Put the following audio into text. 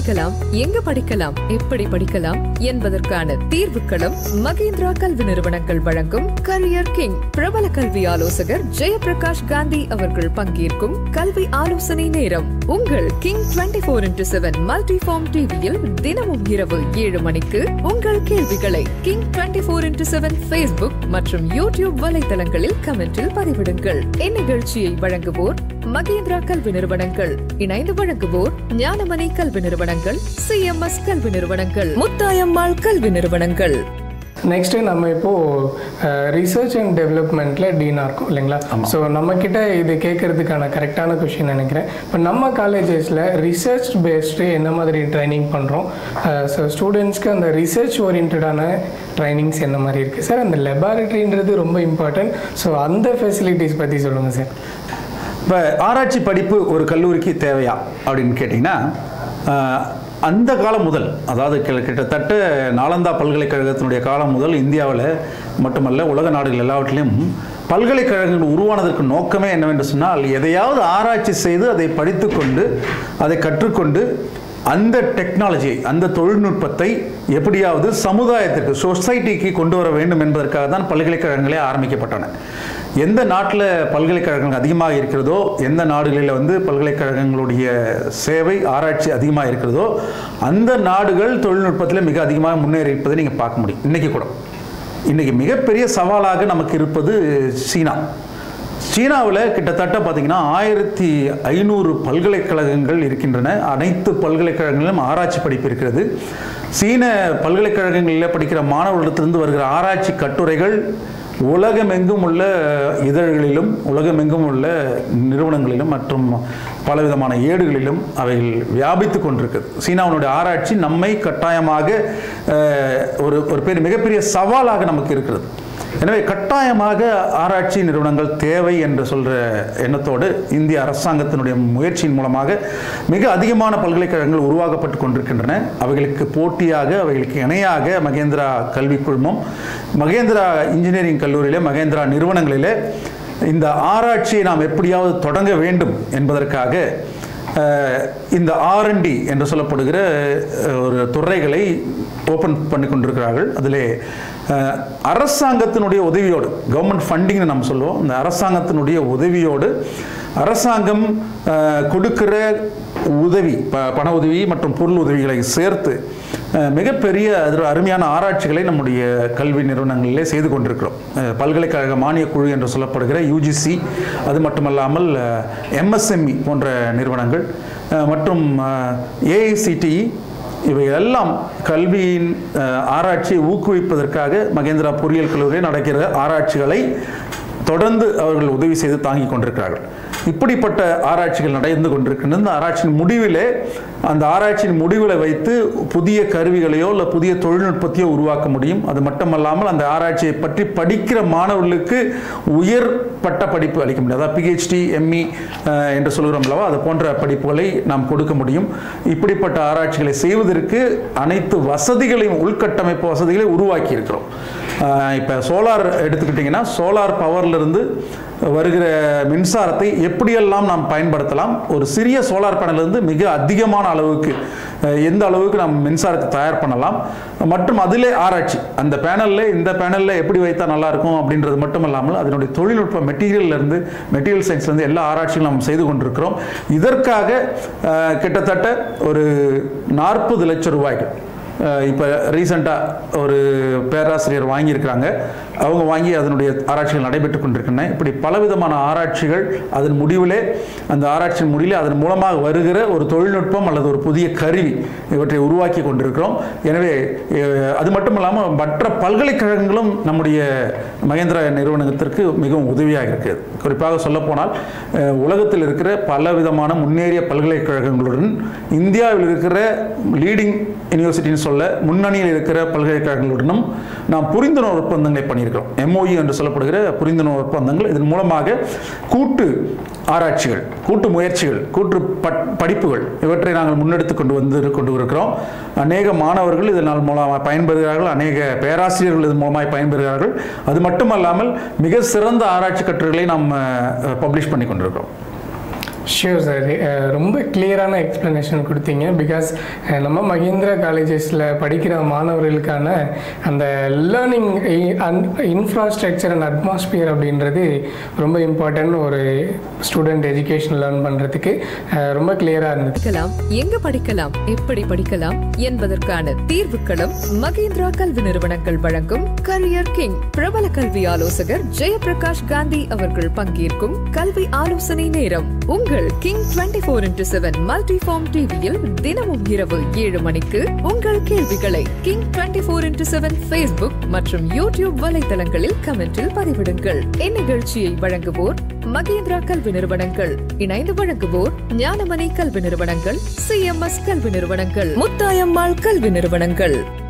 படிக்கலாம் எங்க படிக்கலாம் எப்படி படிக்கலாம் என்பதற்கான தீர்வுகளும் மகேந்திரா கல்வி நிறுவனங்கள் வழங்கும் கரியர் கிங் பிரபல கல்வி ஆலோசகர் ஜெயபிரகாஷ் காந்தி அவர்கள் பங்கேற்கும் கல்வி ஆலோசனை நேரம் உங்கள் king twenty four into seven multi form டிவியில் தினமும் இரவு ஏழு மணிக்கு உங்கள் கேள்விகளை king twenty four into seven Facebook மற்றும் யூடியூப் வலைதளங்களில் கமெண்டில் பதிவிடுங்கள் இந்நிகழ்ச்சியை வழங்குவோர் மகேந்திரா கல்வி நிறுவனங்கள் இணைந்து வழங்குவோர் ஞானமணி கல்வி நிறுவனங்கள் சிஎம்எஸ் கல்வி நிறுவனங்கள் முத்தாயம்மாள் கல்வி நிறுவனங்கள் நெக்ஸ்ட்டு நம்ம இப்போது ரிசர்ச் அண்ட் டெவலப்மெண்ட்டில் டீனாக இருக்கோம் இல்லைங்களா ஸோ நம்மக்கிட்ட இது கேட்குறதுக்கான கரெக்டான கொஷின் நினைக்கிறேன் இப்போ நம்ம காலேஜஸில் ரிசர்ச் பேஸ்டு என்ன மாதிரி ட்ரைனிங் பண்ணுறோம் ஸோ ஸ்டூடெண்ட்ஸ்க்கு அந்த ரிசர்ச் ஓரியன்டான ட்ரைனிங்ஸ் என்ன மாதிரி இருக்குது சார் அந்த லெபார்டரின்றது ரொம்ப இம்பார்ட்டன்ட் ஸோ அந்த ஃபெசிலிட்டிஸ் பற்றி சொல்லுங்கள் சார் இப்போ ஆராய்ச்சி படிப்பு ஒரு கல்லூரிக்கு தேவையா அப்படின்னு கேட்டிங்கன்னா ஆஹ், அந்த காலம் முதல் அதாவது கிட்ட- கிட்டத்தட்ட நாலந்தா பல்கலைக்கழகத்தினுடைய காலம் முதல் இந்தியாவில் மட்டுமல்ல உலக நாடுகள் எல்லாவற்றிலும் பல்கலைக்கழகங்கள் உருவானதற்கு நோக்கமே என்னவென்று சொன்னால் எதையாவது ஆராய்ச்சி செய்து அதை படித்துக்கொண்டு அதை கற்றுக்கொண்டு அந்த டெக்னாலஜி அந்த தொழில்நுட்பத்தை எப்படியாவது சமுதாயத்திற்கு சொசைட்டிக்கு கொண்டு வர வேண்டும் என்பதற்காக தான் பல்கலைக்கழகங்களே ஆரம்பிக்கப்பட்டன எந்த நாட்டில் பல்கலைக்கழகங்கள் அதிகமாக இருக்கிறதோ எந்த நாடுகளில் வந்து பல்கலைக்கழகங்களுடைய சேவை ஆராய்ச்சி அதிகமாக இருக்கிறதோ அந்த நாடுகள் தொழில்நுட்பத்தில் மிக அதிகமாக முன்னேறி இருப்பதை நீங்கள் பார்க்க முடியும் இன்றைக்கி கூட இன்றைக்கி மிகப்பெரிய சவாலாக நமக்கு இருப்பது சீனா சீனாவில் கிட்டத்தட்ட பார்த்தீங்கன்னா ஆயிரத்தி ஐநூறு பல்கலைக்கழகங்கள் இருக்கின்றன அனைத்து பல்கலைக்கழகங்களிலும் ஆராய்ச்சி படிப்பு இருக்கிறது சீன பல்கலைக்கழகங்களில் படிக்கிற மாணவர்களிடத்திலிருந்து வருகிற ஆராய்ச்சி கட்டுரைகள் உலகமெங்கும் உள்ள இதழ்களிலும் உலகமெங்கும் உள்ள நிறுவனங்களிலும் மற்றும் பலவிதமான ஏடுகளிலும் அவைகள் வியாபித்து கொண்டிருக்குது சீனாவினுடைய ஆராய்ச்சி நம்மை கட்டாயமாக அஹ், ஒரு ஒரு பெரிய மிகப்பெரிய சவாலாக நமக்கு இருக்கிறது எனவே கட்டாயமாக ஆராய்ச்சி நிறுவனங்கள் தேவை என்று சொல்கிற எண்ணத்தோடு இந்திய அரசாங்கத்தினுடைய முயற்சியின் மூலமாக மிக அதிகமான பல்கலைக்கழகங்கள் உருவாக்கப்பட்டு கொண்டிருக்கின்றன அவைகளுக்கு போட்டியாக அவைகளுக்கு இணையாக மகேந்திரா கல்விக் குழுமம் மகேந்திரா இன்ஜினியரிங் கல்லூரியிலே மகேந்திரா நிறுவனங்களிலே இந்த ஆராய்ச்சியை நாம் எப்படியாவது தொடங்க வேண்டும் என்பதற்காக அஹ், இந்த ஆர்என்டி என்று சொல்லப்படுகிற அஹ், ஒரு துறைகளை ஓப்பன் பண்ணி கொண்டிருக்கிறார்கள் அதிலே அஹ், அரசாங்கத்தினுடைய உதவியோடு கவர்மெண்ட் ஃபண்டிங்னு நம்ம சொல்லுவோம் இந்த அரசாங்கத்தினுடைய உதவியோடு அரசாங்கம் அஹ், கொடுக்கிற உதவி ப பண உதவி மற்றும் பொருள் உதவிகளை சேர்த்து அஹ், மிகப்பெரிய அதில் அருமையான ஆராய்ச்சிகளை நம்முடைய கல்வி நிறுவனங்களிலே செய்து கொண்டிருக்கிறோம் அஹ், பல்கலைக்கழக மானியக் குழு என்று சொல்லப்படுகிற யூஜிசி அது மட்டுமல்லாமல் எம்எஸ்எம்இ போன்ற நிறுவனங்கள் அஹ், மற்றும் ஏஐசிடிஇ இவை எல்லாம் கல்வியின் அஹ், ஆராய்ச்சியை ஊக்குவிப்பதற்காக மகேந்திரா பொறியியல் கல்லூரியில் நடக்கிற ஆராய்ச்சிகளை தொடர்ந்து அவர்கள் உதவி செய்து தாங்கிக் கொண்டிருக்கிறார்கள் இப்படிப்பட்ட ஆராய்ச்சிகள் நடந்து கொண்டிருக்கின்றன இந்த ஆராய்ச்சியின் முடிவிலே அந்த ஆராய்ச்சியின் முடிவில் வைத்து புதிய கருவிகளையோ இல்லை புதிய தொழில்நுட்பத்தையோ உருவாக்க முடியும் அது மட்டுமல்லாமல் அந்த ஆராய்ச்சியை பற்றி படிக்கிற மாணவர்களுக்கு உயர் பட்ட படிப்பு அளிக்க முடியும் அதாவது பிஹெச்டி எம்இ என்று சொல்கிறோம் அல்லவா அது போன்ற படிப்புகளை நாம் கொடுக்க முடியும் இப்படிப்பட்ட ஆராய்ச்சிகளை செய்வதற்கு அனைத்து வசதிகளையும் உள்கட்டமைப்பு வசதிகளை உருவாக்கி இருக்கிறோம் இப்போ சோலார் எடுத்துக்கிட்டிங்கன்னா சோலார் பவர்லேருந்து வருகிற மின்சாரத்தை எப்படியெல்லாம் நாம் பயன்படுத்தலாம் ஒரு சிறிய சோலார் பேனலிருந்து மிக அதிகமான அளவுக்கு அஹ், எந்த அளவுக்கு நாம் மின்சாரத்தை தயார் பண்ணலாம் மற்றும் அதிலே ஆராய்ச்சி அந்த பேனலில் இந்த பேனலில் எப்படி வைத்தா நல்லா இருக்கும் அப்படின்றது மட்டும் இல்லாமல் அதனுடைய தொழில்நுட்ப மெட்டீரியல்ல இருந்து மெட்டீரியல் சயின்ஸ்லேருந்து எல்லா ஆராய்ச்சிகளும் நாம் செய்து கொண்டிருக்கிறோம் இதற்காக அஹ், கிட்டத்தட்ட ஒரு நாற்பது லட்சம் ரூபாய்கள் இப்போ ரீசெண்டாக ஒரு பேராசிரியர் வாங்கியிருக்கிறாங்க அவங்க வாங்கி அதனுடைய ஆராய்ச்சிகள் நடைபெற்று கொண்டிருக்கின்றன இப்படி பலவிதமான ஆராய்ச்சிகள் அதன் முடிவிலே அந்த ஆராய்ச்சியின் முடிவிலே அதன் மூலமாக வருகிற ஒரு தொழில்நுட்பம் அல்லது ஒரு புதிய கருவி இவற்றை உருவாக்கி கொண்டிருக்கிறோம் எனவே அஹ், அது மட்டும் இல்லாமல் மற்ற பல்கலைக்கழகங்களும் நம்முடைய மகேந்திரா நிறுவனத்திற்கு மிகவும் உதவியாக இருக்கிறது குறிப்பாக சொல்லப்போனால் அஹ், உலகத்தில் இருக்கிற பலவிதமான முன்னேறிய பல்கலைக்கழகங்களுடன் இந்தியாவில் இருக்கிற லீடிங் யூனிவர்சிட்டின்னு சொல்ல முன்னணியில் இருக்கிற பல்கலைக்கழகங்களுடனும் நாம் புரிந்துணர்வு ஒப்பந்தங்களை பண்ணியிருக்கிறோம் எம்ஓஇ என்று சொல்லப்படுகிற புரிந்துணர்வு ஒப்பந்தங்கள் இதன் மூலமாக கூட்டு ஆராய்ச்சிகள் கூட்டு முயற்சிகள் கூட்டு பட் படிப்புகள் இவற்றை நாங்கள் முன்னெடுத்து கொண்டு வந்து கொண்டு இருக்கிறோம் அநேக மாணவர்கள் இதனால் மூலமாக பயன்பெறுகிறார்கள் அநேக பேராசிரியர்கள் இதன் மூலமாக பயன்பெறுகிறார்கள் அது மட்டுமல்லாமல் மிக சிறந்த ஆராய்ச்சி கட்டுரைகளை நாம் பப்ளிஷ் பண்ணி கொண்டிருக்கிறோம் ஷியோர் சார் ரொம்ப கிளியரான எக்ஸ்ப்ளனேஷன் கொடுத்தீங்க பிகாஸ் நம்ம மகேந்திரா காலேஜஸில் படிக்கிற மாணவர்களுக்கான அந்த லேர்னிங் இன்ஃப்ராஸ்ட்ரக்சர் அண்ட் அட்மாஸ்பியர் அப்படின்றது ரொம்ப இம்பார்ட்டன்ட் ஒரு ஸ்டூடெண்ட் எஜுகேஷன் லேர்ன் பண்ணுறதுக்கு ரொம்ப கிளியராக இருந்தது படிக்கலாம் எங்க படிக்கலாம் எப்படி படிக்கலாம் என்பதற்கான தீர்வுகளும் மகேந்திரா கல்வி நிறுவனங்கள் வழங்கும் கரியர் கிங் பிரபல கல்வி ஆலோசகர் ஜெயபிரகாஷ் காந்தி அவர்கள் பங்கேற்கும் கல்வி ஆலோசனை நேரம் உங்கள் king twenty four into seven multi form டிவியில் தினமும் இரவு ஏழு மணிக்கு உங்கள் கேள்விகளை king twenty four into seven Facebook மற்றும் யூடியூப் வலைதளங்களில் கமெண்டில் பதிவிடுங்கள் இந்நிகழ்ச்சியை வழங்குவோர் மகேந்திரா கல்வி நிறுவனங்கள் இணைந்து வழங்குவோர் ஞானமணி கல்வி நிறுவனங்கள் சிஎம்எஸ் கல்வி நிறுவனங்கள் முத்தாயம்மாள் கல்வி நிறுவனங்கள்